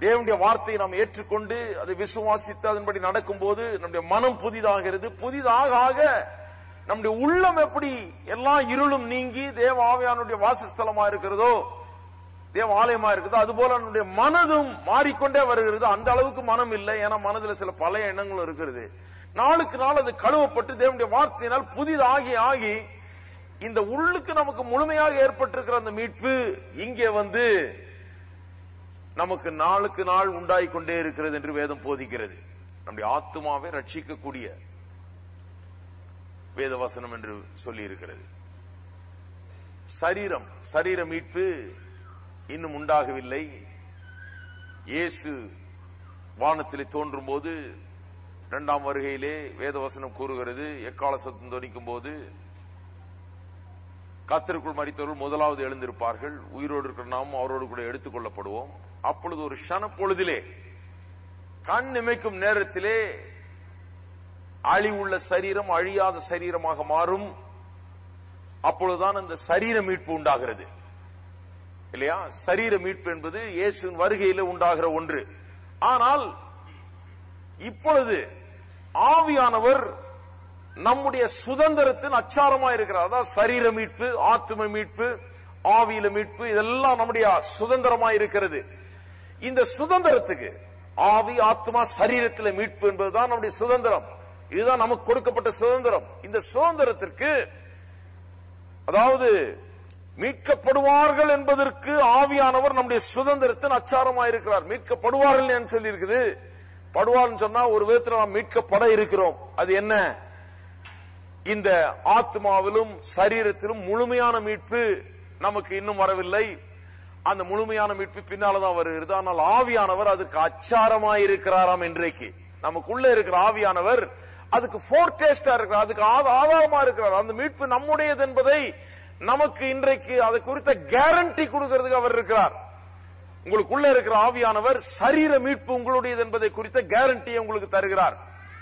தேவனுடைய வார்த்தையை நாம் ஏற்றுக்கொண்டு அதை விசுவாசித்து அதன்படி நடக்கும்போது நம்முடைய மனம் புதிதாகிறது புதிதாக ஆக நம்முடைய உள்ளம் எப்படி எல்லா இருளும் நீங்கி தேவ ஆவியானுடைய வாசஸ்தலமா இருக்கிறதோ தேவ ஆலயமா இருக்குதோ அதுபோல நம்முடைய மனதும் மாறிக்கொண்டே வருகிறது அந்த அளவுக்கு மனம் இல்லை ஏன்னா மனதுல சில பழைய எண்ணங்களும் இருக்கிறது நாளுக்கு நாள் அது கழுவப்பட்டு தேவனுடைய வார்த்தையினால் புதிதாகி ஆகி இந்த உள்ளுக்கு நமக்கு முழுமையாக ஏற்பட்டிருக்கிற அந்த மீட்பு இங்கே வந்து நமக்கு நாளுக்கு நாள் உண்டாகிக் கொண்டே இருக்கிறது என்று வேதம் போதிக்கிறது நம்முடைய ஆத்துமாவை ரட்சிக்கக்கூடிய வேத வசனம் என்று சொல்லி இருக்கிறது சரீரம் சரீர மீட்பு இன்னும் உண்டாகவில்லை இயேசு வானத்திலே தோன்றும் போது இரண்டாம் வருகையிலே வேதவசனம் கூறுகிறது எக்கால சத்தம் தொனிக்கும் போது கத்தருக்குள் மறித்தவர்கள் முதலாவது எழுந்திருப்பார்கள் உயிரோடு இருக்கிற நாம் அவரோடு கூட எடுத்துக் கொள்ளப்படுவோம் அப்பொழுது ஒரு க்ஷண பொழுதிலே கண் இமைக்கும் நேரத்திலே அழிவுள்ள சரீரம் அழியாத சரீரமாக மாறும் அப்பொழுதுதான் அந்த சரீர மீட்பு உண்டாகிறது இல்லையா சரீர மீட்பு என்பது இயேசுவின் வருகையில உண்டாகிற ஒன்று ஆனால் இப்பொழுது ஆவியானவர் நம்முடைய சுதந்திரத்தின் அச்சாரமா இருக்கிறார் அதாவது சரீர மீட்பு ஆத்ம மீட்பு ஆவியில மீட்பு இதெல்லாம் நம்முடைய சுதந்திரமா இருக்கிறது இந்த சுதந்திரத்துக்கு ஆவி ஆத்மா சரீரத்தில மீட்பு என்பதுதான் நம்முடைய சுதந்திரம் இதுதான் நமக்கு கொடுக்கப்பட்ட சுதந்திரம் இந்த சுதந்திரத்திற்கு அதாவது மீட்கப்படுவார்கள் என்பதற்கு ஆவியானவர் நம்முடைய சுதந்திரத்தின் அச்சாரமா இருக்கிறார் மீட்கப்படுவார்கள் என்று சொல்லி இருக்குது படுவார்னு சொன்னா ஒரு விதத்தில் நாம் மீட்கப்பட இருக்கிறோம் அது என்ன இந்த ஆத்மாவிலும் சரீரத்திலும் முழுமையான மீட்பு நமக்கு இன்னும் வரவில்லை அந்த முழுமையான மீட்பு பின்னால்தான் வருகிறது ஆனால் ஆவியானவர் அதுக்கு அச்சாரமாய் இருக்கிறாராம் இன்றைக்கு நமக்குள்ள இருக்கிற ஆவியானவர் அதுக்கு ஃபோர் டேஸ்டா இருக்கிறார் அதுக்கு ஆத- ஆதாரமா இருக்கிறார் அந்த மீட்பு நம்முடையது என்பதை நமக்கு இன்றைக்கு அது குறித்த கேரண்டி கொடுக்கிறதுக்கு அவர் இருக்கிறார் உங்களுக்குள்ள இருக்கிற ஆவியானவர் சரீர மீட்பு உங்களுடையது என்பதை குறித்த கேரண்டியை உங்களுக்கு தருகிறார்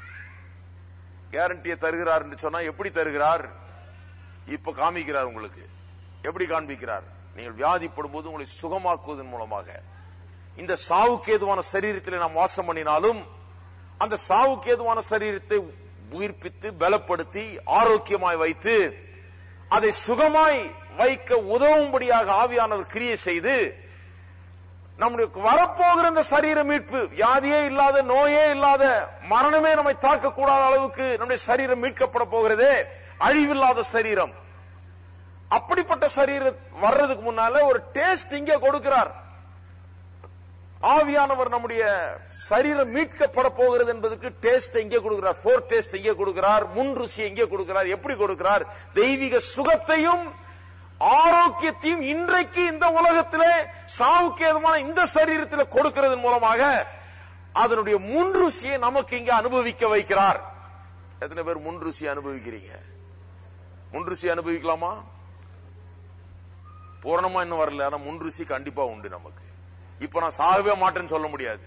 கேரண்டியை தருகிறார் என்று சொன்னா எப்படி தருகிறார் இப்ப காமிக்கிறார் உங்களுக்கு எப்படி காண்பிக்கிறார் நீங்கள் வியாதிப்படும் போது உங்களை சுகமாக்குவதன் மூலமாக இந்த சாவுக்கு ஏதுவான சரீரத்தில் நாம் வாசம் பண்ணினாலும் அந்த சாவுக்கு ஏதுவான சரீரத்தை உயிர்ப்பித்து பலப்படுத்தி ஆரோக்கியமாய் வைத்து அதை சுகமாய் வைக்க உதவும்படியாக ஆவியானவர் கிரியை செய்து நம்முடைய வரப்போகிற இந்த சரீர மீட்பு வியாதியே இல்லாத நோயே இல்லாத மரணமே நம்மை தாக்கக்கூடாத அளவுக்கு நம்முடைய சரீரம் மீட்கப்பட போகிறதே அழிவில்லாத சரீரம் அப்படிப்பட்ட சரீரம் வர்றதுக்கு முன்னால ஒரு டேஸ்ட் இங்கே கொடுக்கிறார் ஆவியானவர் நம்முடைய சரீரம் மீட்கப்பட போகிறது என்பதற்கு டேஸ்ட் எங்கே கொடுக்கிறார் ஃபோர் டேஸ்ட் எங்கே கொடுக்கிறார் முன் ருசி எங்கே கொடுக்கிறார் எப்படி கொடுக்கிறார் தெய்வீக சுகத்தையும் ஆரோக்கியத்தையும் இன்றைக்கு இந்த உலகத்திலே சாவுக்கு ஏதுமான இந்த சரீரத்தில் கொடுக்கிறதன் மூலமாக அதனுடைய முன் ருசியை நமக்கு இங்க அனுபவிக்க வைக்கிறார் எத்தனை பேர் முன் ருசியை அனுபவிக்கிறீங்க முன் ருசி அனுபவிக்கலாமா பூரணமா இன்னும் வரல ஆனா முன் ருசி கண்டிப்பா உண்டு நமக்கு இப்ப நான் சாகவே மாட்டேன்னு சொல்ல முடியாது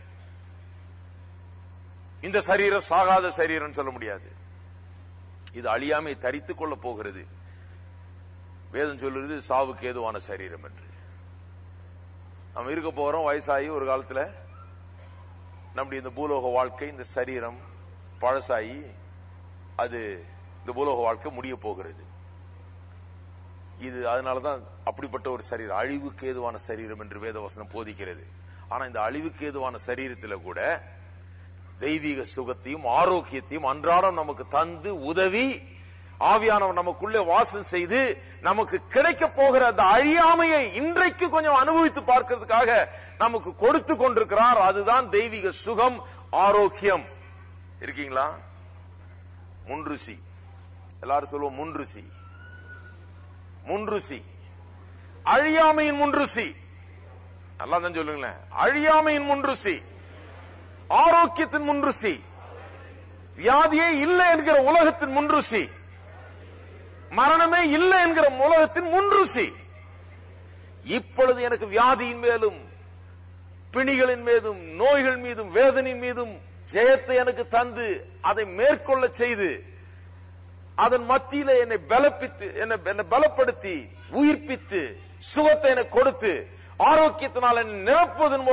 இந்த சரீரம் சாகாத சரீரம் சொல்ல முடியாது இது அழியாமை தரித்துக் கொள்ள போகிறது வேதம் சொல்லுறது சாவுக்கு ஏதுவான சரீரம் என்று நம்ம இருக்க போறோம் வயசாகி ஒரு காலத்துல நம்முடைய இந்த பூலோக வாழ்க்கை இந்த சரீரம் பழசாகி அது இந்த பூலோக வாழ்க்கை முடிய போகிறது இது அதனாலதான் அப்படிப்பட்ட ஒரு சரீரம் அழிவுக்கு ஏதுவான சரீரம் என்று வேதவசனம் போதிக்கிறது ஆனா இந்த அழிவுக்கு ஏதுவான சரீரத்துல கூட தெய்வீக சுகத்தையும் ஆரோக்கியத்தையும் அன்றாடம் நமக்கு தந்து உதவி ஆவியானவர் நமக்குள்ளே வாசம் செய்து நமக்கு கிடைக்க போகிற அந்த அழியாமையை இன்றைக்கு கொஞ்சம் அனுபவித்து பார்க்கிறதுக்காக நமக்கு கொடுத்து கொண்டிருக்கிறார் அதுதான் தெய்வீக சுகம் ஆரோக்கியம் இருக்கீங்களா முன்ருசி எல்லாரும் சொல்லுவோம் முன்ருசி முன்ருசி அழியாமையின் முன்ருசி நல்லா தான் சொல்லுங்களேன் அழியாமையின் முன்ருசி ஆரோக்கியத்தின் முன்ருசி வியாதியே இல்லை என்கிற உலகத்தின் முன்ருசி மரணமே இல்லை என்கிற உலகத்தின் முன்ருசி இப்பொழுது எனக்கு வியாதியின் மேலும் பிணிகளின் மீதும் நோய்கள் மீதும் வேதனையின் மீதும் ஜெயத்தை எனக்கு தந்து அதை மேற்கொள்ள செய்து அதன் மத்தியில என்னை பலப்பித்து என்னை என்னை பலப்படுத்தி உயிர்ப்பித்து சுகத்தை எனக்கு கொடுத்து ஆரோக்கியத்தினால் என்னை நிரப்புவதன் மூலம்